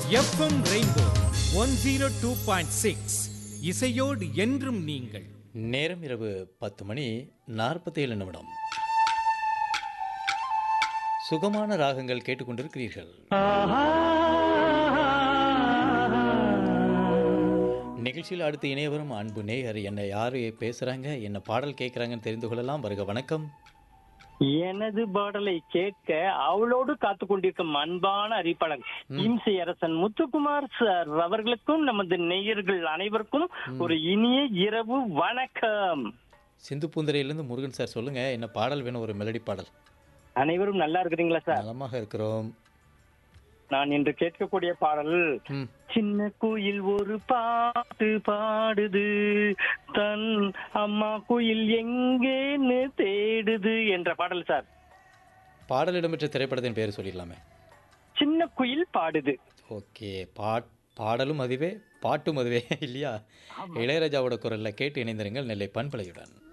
FM rainbow one zero two point six இசையோடு என்றும் நீங்கள் நேரம் இரவு பத்து மணி நாற்பத்தேழு நிமிடம் சுகமான ராகங்கள் கேட்டுக்கொண்டிருக்கிறீர்கள் நிகழ்ச்சியில் அடுத்து இணையவரும் அன்பு நேயர் என்ன யாரு பேசுறாங்க என்ன பாடல் கேட்குறாங்கன்னு தெரிந்து கொள்ளலாம் வருக வணக்கம் எனது பாடலை கேட்க அவளோடு காத்து கொண்டிருக்கும் அன்பான அறிப்பாளர் இம்சை அரசன் முத்துக்குமார் சார் அவர்களுக்கும் நமது நேயர்கள் அனைவருக்கும் ஒரு இனிய இரவு வணக்கம் சிந்து பூந்தரையிலிருந்து முருகன் சார் சொல்லுங்க என்ன பாடல் வேணும் ஒரு மெலடி பாடல் அனைவரும் நல்லா இருக்கிறீங்களா சார் நலமாக இருக்கிறோம் நான் இன்று கேட்கக்கூடிய பாடல் ம் சின்ன குயில் ஒரு பாட்டு பாடுது தன் அம்மா குயில் எங்கேன்னு தேடுது என்ற பாடல் சார் பாடல் இடம்பெற்ற திரைப்படத்தின் பேர் சொல்லிடலாமே சின்ன குயில் பாடுது ஓகே பாட் பாடலும் அதுவே பாட்டும் அதுவே இல்லையா இளையராஜாவோட குரல்ல கேட்டு இணைந்திருங்கள் நெல்லை பண்பலையுடன்